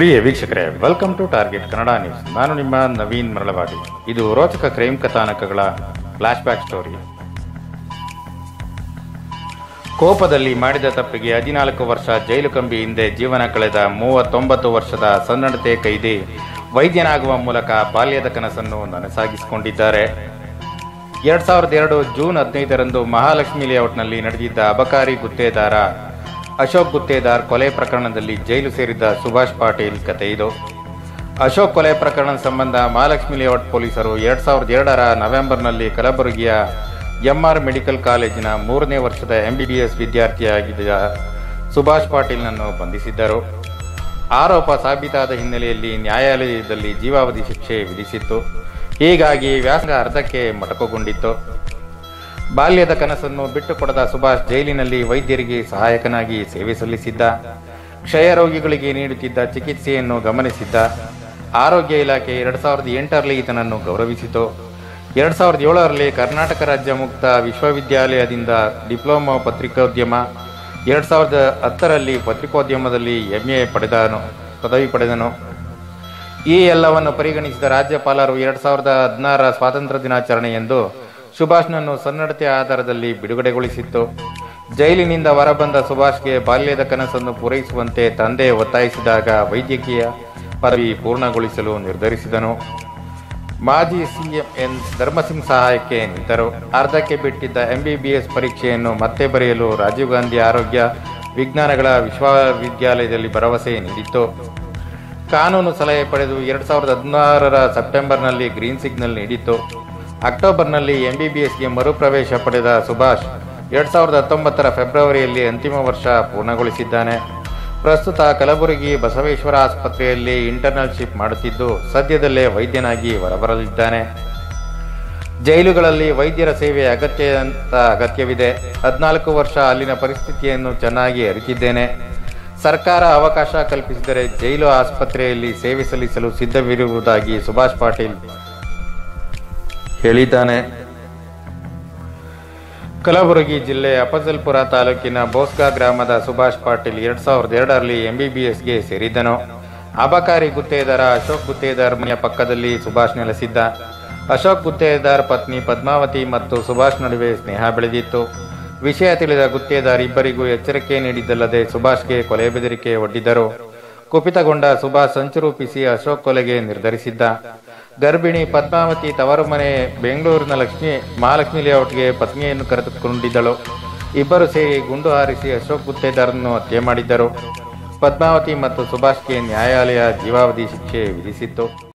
ಪ್ರಿಯ ವೀಕ್ಷಕರೇ welcome to Target Kannada news ನಾನು ನಿಮ್ಮ ನವೀನ್ ಮರಳವಾಡಿ ಇದು ರೋಚಕ ಕ್ರೈಮ್ ಕಥಾನಕಗಳ ಫ್ಲಾಶ್ ಬ್ಯಾಕ್ ಸ್ಟೋರಿ ಕೋಪದಲ್ಲಿ ಮಾಡಿದ ತಪ್ಪಿಗೆ ಹದಿನಾಲ್ಕು ವರ್ಷ ಜೈಲು ಕಂಬಿ ಹಿಂದೆ ಜೀವನ ಕಳೆದ ಮೂವತ್ತೊಂಬತ್ತು ವರ್ಷದ ಸನ್ನಡತೆ ಕೈದಿ ವೈದ್ಯನಾಗುವ ಮೂಲಕ ಬಾಲ್ಯದ ಕನಸನ್ನು ನನಸಾಗಿಸಿಕೊಂಡಿದ್ದಾರೆ ಎರಡ್ ಸಾವಿರದ ಎರಡು ಜೂನ್ ಹದಿನೈದರಂದು ಮಹಾಲಕ್ಷ್ಮಿ ಲೇಔಟ್ನಲ್ಲಿ ನಡೆದಿದ್ದ ಅಬಕಾರಿ ಗುತ್ತೇದಾರ ಅಶೋಕ್ ಗುತ್ತೇದಾರ್ ಕೊಲೆ ಪ್ರಕರಣದಲ್ಲಿ ಜೈಲು ಸೇರಿದ್ದ ಸುಭಾಷ್ ಪಾಟೀಲ್ ಕತೆ ಇದು ಅಶೋಕ್ ಕೊಲೆ ಪ್ರಕರಣ ಸಂಬಂಧ ಮಹಾಲಕ್ಷ್ಮಿ ಲೇಔಟ್ ಪೊಲೀಸರು ಎರಡ್ ಸಾವಿರದ ಎರಡರ ನವೆಂಬರ್ನಲ್ಲಿ ಕಲಬುರಗಿಯ ಎಂಆರ್ ಮೆಡಿಕಲ್ ಕಾಲೇಜಿನ ಮೂರನೇ ವರ್ಷದ ಎಂಬಿಬಿಎಸ್ ವಿದ್ಯಾರ್ಥಿಯಾಗಿದ್ದ ಸುಭಾಷ್ ಪಾಟೀಲ್ನನ್ನು ಬಂಧಿಸಿದ್ದರು ಆರೋಪ ಸಾಬೀತಾದ ಹಿನ್ನೆಲೆಯಲ್ಲಿ ನ್ಯಾಯಾಲಯದಲ್ಲಿ ಜೀವಾವಧಿ ಶಿಕ್ಷೆ ವಿಧಿಸಿತ್ತು ಹೀಗಾಗಿ ವ್ಯಾಸಂಗ ಅರ್ಧಕ್ಕೆ ಮೊಟಕುಗೊಂಡಿತ್ತು ಬಾಲ್ಯದ ಕನಸನ್ನು ಬಿಟ್ಟುಕೊಡದ ಸುಭಾಷ್ ಜೈಲಿನಲ್ಲಿ ವೈದ್ಯರಿಗೆ ಸಹಾಯಕನಾಗಿ ಸೇವೆ ಸಲ್ಲಿಸಿದ್ದ ಕ್ಷಯ ರೋಗಿಗಳಿಗೆ ನೀಡುತ್ತಿದ್ದ ಚಿಕಿತ್ಸೆಯನ್ನು ಗಮನಿಸಿದ್ದ ಆರೋಗ್ಯ ಇಲಾಖೆ ಎರಡ್ ಸಾವಿರದ ಎಂಟರಲ್ಲಿ ಈತನನ್ನು ಗೌರವಿಸಿತು ಎರಡ್ ಸಾವಿರದ ಏಳರಲ್ಲಿ ಕರ್ನಾಟಕ ರಾಜ್ಯ ಮುಕ್ತ ವಿಶ್ವವಿದ್ಯಾಲಯದಿಂದ ಡಿಪ್ಲೊಮಾ ಪತ್ರಿಕೋದ್ಯಮ ಎರಡ್ ಸಾವಿರದ ಹತ್ತರಲ್ಲಿ ಪತ್ರಿಕೋದ್ಯಮದಲ್ಲಿ ಎಂಎ ಪಡೆದನು ಪದವಿ ಪಡೆದನು ಈ ಎಲ್ಲವನ್ನು ಪರಿಗಣಿಸಿದ ರಾಜ್ಯಪಾಲರು ಎರಡ್ ಸಾವಿರದ ಹದಿನಾರರ ಸ್ವಾತಂತ್ರ್ಯ ದಿನಾಚರಣೆ ಎಂದು ಸುಭಾಷ್ನನ್ನು ಸನ್ನಡತೆ ಆಧಾರದಲ್ಲಿ ಬಿಡುಗಡೆಗೊಳಿಸಿತ್ತು ಜೈಲಿನಿಂದ ಹೊರಬಂದ ಸುಭಾಷ್ಗೆ ಬಾಲ್ಯದ ಕನಸನ್ನು ಪೂರೈಸುವಂತೆ ತಂದೆ ಒತ್ತಾಯಿಸಿದಾಗ ವೈದ್ಯಕೀಯ ಪದವಿ ಪೂರ್ಣಗೊಳಿಸಲು ನಿರ್ಧರಿಸಿದನು ಮಾಜಿ ಸಿಎಂ ಎನ್ ಧರ್ಮಸಿಂಗ್ ಸಹಾಯಕ್ಕೆ ನಿಂತರು ಅರ್ಧಕ್ಕೆ ಬಿಟ್ಟಿದ್ದ ಎಂಬಿಬಿಎಸ್ ಪರೀಕ್ಷೆಯನ್ನು ಮತ್ತೆ ಬರೆಯಲು ರಾಜೀವ್ ಗಾಂಧಿ ಆರೋಗ್ಯ ವಿಜ್ಞಾನಗಳ ವಿಶ್ವವಿದ್ಯಾಲಯದಲ್ಲಿ ಭರವಸೆ ನೀಡಿತ್ತು ಕಾನೂನು ಸಲಹೆ ಪಡೆದು ಎರಡ್ ಸಾವಿರದ ಹದಿನಾರರ ಸೆಪ್ಟೆಂಬರ್ನಲ್ಲಿ ಗ್ರೀನ್ ಸಿಗ್ನಲ್ ನೀಡಿತ್ತು ಅಕ್ಟೋಬರ್ನಲ್ಲಿ ಎಂಬಿಬಿಎಸ್ಗೆ ಮರುಪ್ರವೇಶ ಪಡೆದ ಸುಭಾಷ್ ಎರಡ್ ಸಾವಿರದ ಹತ್ತೊಂಬತ್ತರ ಫೆಬ್ರವರಿಯಲ್ಲಿ ಅಂತಿಮ ವರ್ಷ ಪೂರ್ಣಗೊಳಿಸಿದ್ದಾನೆ ಪ್ರಸ್ತುತ ಕಲಬುರಗಿ ಬಸವೇಶ್ವರ ಆಸ್ಪತ್ರೆಯಲ್ಲಿ ಇಂಟರ್ನಲ್ಶಿಪ್ ಮಾಡುತ್ತಿದ್ದು ಸದ್ಯದಲ್ಲೇ ವೈದ್ಯನಾಗಿ ಹೊರಬರಲಿದ್ದಾನೆ ಜೈಲುಗಳಲ್ಲಿ ವೈದ್ಯರ ಸೇವೆ ಅಗತ್ಯ ಅಂತ ಅಗತ್ಯವಿದೆ ಹದಿನಾಲ್ಕು ವರ್ಷ ಅಲ್ಲಿನ ಪರಿಸ್ಥಿತಿಯನ್ನು ಚೆನ್ನಾಗಿ ಅರಿತಿದ್ದೇನೆ ಸರ್ಕಾರ ಅವಕಾಶ ಕಲ್ಪಿಸಿದರೆ ಜೈಲು ಆಸ್ಪತ್ರೆಯಲ್ಲಿ ಸೇವೆ ಸಲ್ಲಿಸಲು ಸಿದ್ಧವಿರುವುದಾಗಿ ಸುಭಾಷ್ ಪಾಟೀಲ್ ಹೇಳಿದ್ದಾನೆ ಕಲಬುರಗಿ ಜಿಲ್ಲೆ ಅಫಜಲ್ಪುರ ತಾಲೂಕಿನ ಬೋಸ್ಗಾ ಗ್ರಾಮದ ಸುಭಾಷ್ ಪಾಟೀಲ್ ಎರಡ್ ಸಾವಿರದ ಎರಡರಲ್ಲಿ ಎಂಬಿಬಿಎಸ್ಗೆ ಸೇರಿದ್ದನು ಅಬಕಾರಿ ಗುತ್ತೇದಾರ ಅಶೋಕ್ ಗುತ್ತೇದಾರ್ ಮನೆಯ ಪಕ್ಕದಲ್ಲಿ ಸುಭಾಷ್ ನೆಲೆಸಿದ್ದ ಅಶೋಕ್ ಗುತ್ತೇದಾರ್ ಪತ್ನಿ ಪದ್ಮಾವತಿ ಮತ್ತು ಸುಭಾಷ್ ನಡುವೆ ಸ್ನೇಹ ಬೆಳೆದಿತ್ತು ವಿಷಯ ತಿಳಿದ ಗುತ್ತೇದಾರ್ ಇಬ್ಬರಿಗೂ ಎಚ್ಚರಿಕೆ ನೀಡಿದ್ದಲ್ಲದೆ ಸುಭಾಷ್ಗೆ ಕೊಲೆ ಬೆದರಿಕೆ ಒಡ್ಡಿದ್ದರು ಕುಪಿತಗೊಂಡ ಸುಭಾಷ್ ಸಂಚು ರೂಪಿಸಿ ಅಶೋಕ್ ಕೊಲೆಗೆ ನಿರ್ಧರಿಸಿದ್ದ ಗರ್ಭಿಣಿ ಪದ್ಮಾವತಿ ತವರು ಮನೆ ಬೆಂಗಳೂರಿನ ಲಕ್ಷ್ಮಿ ಮಹಾಲಕ್ಷ್ಮಿ ಲೇಔಟ್ಗೆ ಪತ್ನಿಯನ್ನು ಕರೆದುಕೊಂಡಿದ್ದಳು ಇಬ್ಬರು ಸೇರಿ ಗುಂಡು ಹಾರಿಸಿ ಅಶೋಕ್ ಗುತ್ತೇದಾರನ್ನು ಹತ್ಯೆ ಮಾಡಿದ್ದರು ಪದ್ಮಾವತಿ ಮತ್ತು ಸುಭಾಷ್ಗೆ ನ್ಯಾಯಾಲಯ ಜೀವಾವಧಿ ಶಿಕ್ಷೆ ವಿಧಿಸಿತ್ತು